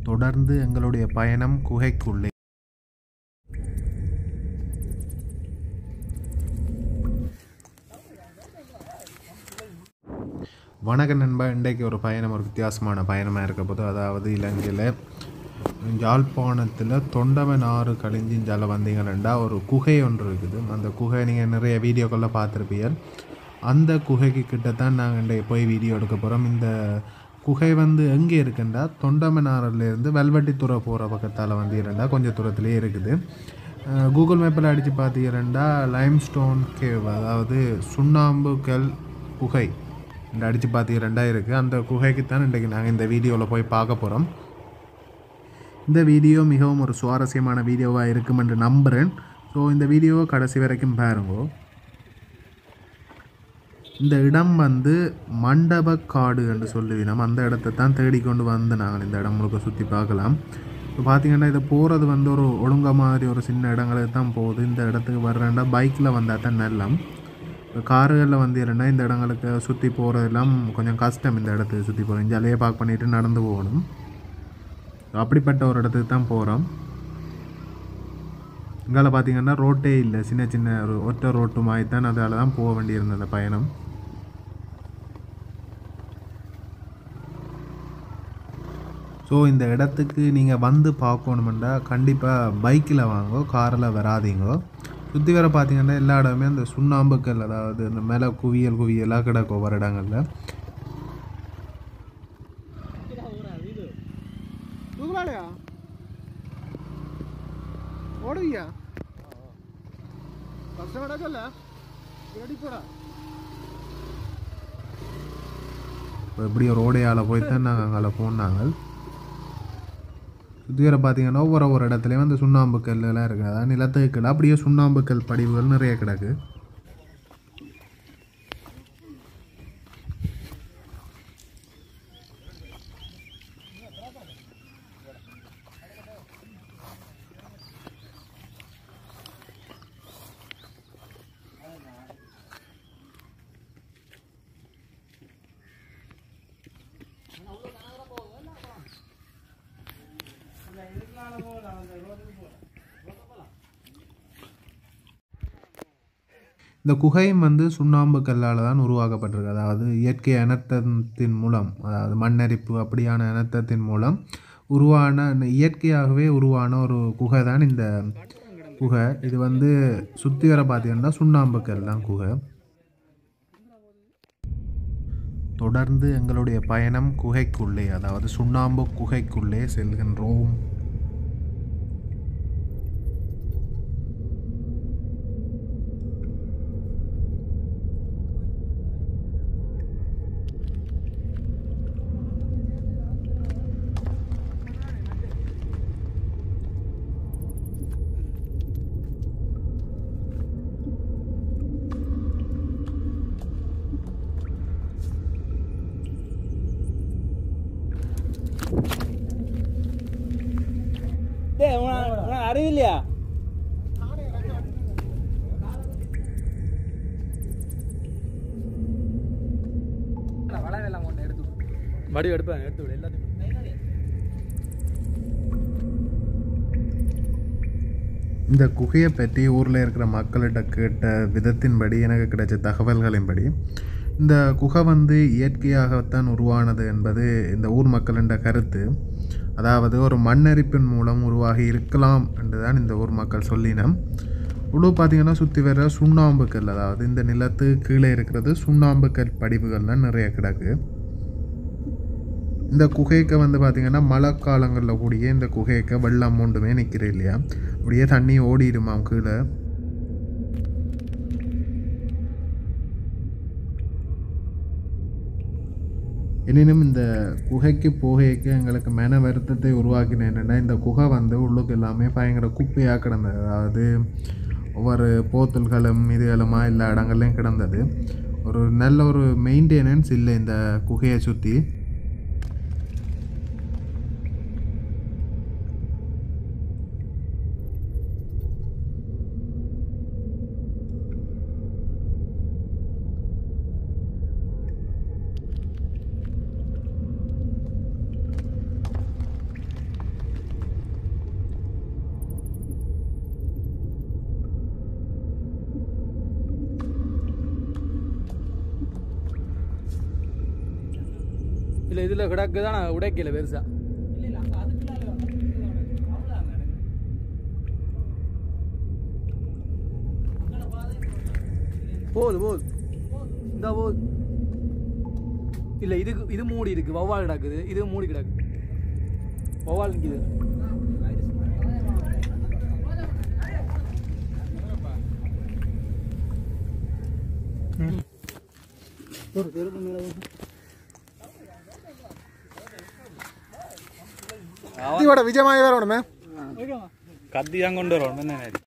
தொடர்ந்து எங்களுடைய பயணம் குகைக்குள்ளே வணக்கம் நண்பா இன்றைக்கு ஒரு பயணம் ஒரு வித்தியாசமான பயணமாக இருக்க போது அதாவது இலங்கையில் யாழ்ப்பாணத்தில் தொண்டவன் ஆறு கழிஞ்சிஞ்சால வந்தீங்கன்னா ஒரு குகை ஒன்று இருக்குது அந்த குகை நீங்கள் நிறைய வீடியோக்களில் பார்த்துருப்பீர்கள் அந்த குகைக்கு கிட்ட தான் நாங்கள் இன்றைக்கு போய் வீடியோ எடுக்க போகிறோம் இந்த குகை வந்து எங்கே இருக்குண்டா தொண்டமனாரிலேருந்து வெல்வெட்டித்துறை போகிற பக்கத்தால் வந்து இரண்டா கொஞ்சம் தூரத்துலேயே இருக்குது அஹ் கூகுள் மேப்பில் அடித்து பார்த்தீங்கன்னா லைம்ஸ்டோன் கேவ் அதாவது சுண்ணாம்பு கல் குகை இந்த அடித்து பார்த்தீங்கன்னா இருக்குது அந்த குகைக்கு தான் இன்றைக்கு நாங்கள் இந்த வீடியோவில் போய் பார்க்க போகிறோம் இந்த வீடியோ மிகவும் ஒரு சுவாரஸ்யமான வீடியோவாக இருக்கும் என்று நம்புகிறேன் ஸோ இந்த வீடியோவை கடைசி வரைக்கும் பாருங்க இந்த இடம் வந்து மண்டபக்காடு என்று சொல்லுவினோம் அந்த இடத்த தான் தேடிக்கொண்டு வந்து நாங்கள் இந்த இடம் முழுக்க சுற்றி பார்க்கலாம் இப்போ பார்த்தீங்கன்னா இது போகிறது வந்து ஒரு ஒழுங்க மாதிரி ஒரு சின்ன இடங்களுக்கு தான் போகுது இந்த இடத்துக்கு வர்றேன்டா பைக்கில் வந்தால் தான் நல்லம் இப்போ காருகளில் வந்து இல்லைன்னா இந்த இடங்களுக்கு சுற்றி போகிறதெல்லாம் கொஞ்சம் கஷ்டம் இந்த இடத்துக்கு சுற்றி போகிறோம் ஜாலியாக பார்க் பண்ணிவிட்டு நடந்து போகணும் அப்படிப்பட்ட ஒரு இடத்துக்கு தான் போகிறோம் இங்கால பார்த்தீங்கன்னா ரோட்டே இல்லை சின்ன சின்ன ஒரு ஒற்றை ரோட்டு மாதிரி தான் அதால் தான் போக வேண்டியிருந்தது அந்த பயணம் ஸோ இந்த இடத்துக்கு நீங்கள் வந்து பார்க்கணுமெண்டா கண்டிப்பாக பைக்கில் வாங்கோ காரில் வராதீங்கோ சுற்றி வர பார்த்தீங்கன்னா எல்லா இடமே அந்த சுண்ணாம்புக்கல் அதாவது இந்த மேலே குவியல் குவியலாக கிடக்கும் ஒவ்வொரு இடங்களில் தூக்கலாலையா ஓடுவியா கஷ்டம் கிடக்கல ரெடி போடா இப்போ எப்படி ஒரு ஓடையால் போய் தான் நாங்கள் அங்கே போனாங்க சுற்றி வர பார்த்தீங்கன்னா ஒவ்வொரு ஒரு இடத்துலையும் அந்த சுண்ணாம்புக்கல் எல்லாம் இருக்குது அதாவது நிலத்துக்கு அப்படியே சுண்ணாம்புக்கல் படிவுகள் நிறைய கிடக்கு இந்த குகையும் வந்து சுண்ணாம்பு கல்லால் தான் உருவாக்கப்பட்டிருக்கு அதாவது இயற்கை அனர்த்தத்தின் மூலம் அதாவது மண்ணரிப்பு அப்படியான அனர்த்தத்தின் மூலம் உருவான இந்த இயற்கையாகவே உருவான ஒரு குகை தான் இந்த குகை இது வந்து சுற்றி வர பார்த்தீங்கன்னா சுண்ணாம்பு கல் தான் குகை தொடர்ந்து எங்களுடைய பயணம் குகைக்குள்ளே அதாவது சுண்ணாம்பு குகைக்குள்ளே செல்கின்றோம் டேய் உனக்கு உனக்கு அறிவில்லையா வடி எடுப்பேன் எடுத்து விடு எல்லாத்தையும் இந்த குகையை பற்றி ஊரில் இருக்கிற மக்கள்கிட்ட கேட்ட விதத்தின்படி எனக்கு கிடைச்ச தகவல்களின்படி இந்த குகை வந்து இயற்கையாகத்தான் உருவானது என்பது இந்த ஊர் மக்களின் கருத்து அதாவது ஒரு மண்ணரிப்பின் மூலம் உருவாகி இருக்கலாம் என்றுதான் இந்த ஊர் மக்கள் சொல்லினம் உழு பார்த்தீங்கன்னா சுற்றி வர சுண்ணாம்பு கல் அதாவது இந்த நிலத்து கீழே இருக்கிறது சுண்ணாம்பு கல் படிவுகள்லாம் நிறைய கிடக்கு இந்த குகைக்கு வந்து பார்த்திங்கன்னா மழை காலங்களில் கூடிய இந்த குகைக்கு வெள்ளம் ஒன்றுமே நிற்கிற இல்லையா அப்படியே தண்ணி ஓடிடுமாம் கீழே எனினும் இந்த குகைக்கு போகைக்கு எங்களுக்கு மன வருத்தத்தை உருவாக்கின என்னென்னா இந்த குகை வந்து உள்ளுக்கு எல்லாமே பயங்கர குப்பையாக கிடந்தது அதாவது ஒவ்வொரு போத்தல்களும் இதுகளுமா எல்லா இடங்கள்லையும் கிடந்தது ஒரு நல்ல ஒரு மெயின்டெனன்ஸ் இல்லை இந்த குகையை சுற்றி இல்லை இதில் கிடக்கு தான் நான் உடைக்கல பெருசா போகுது போகுது இந்த போகுது இல்லை இதுக்கு இது மூடி இருக்கு வௌவால் கிடக்குது இது மூடி கிடக்கு வௌவால் நிற்குது ஒரு தெருக்கு மேலே கத்தியோட விஜயமாய் வரணுமே கத்தி தான் கொண்டு வரோம் என்ன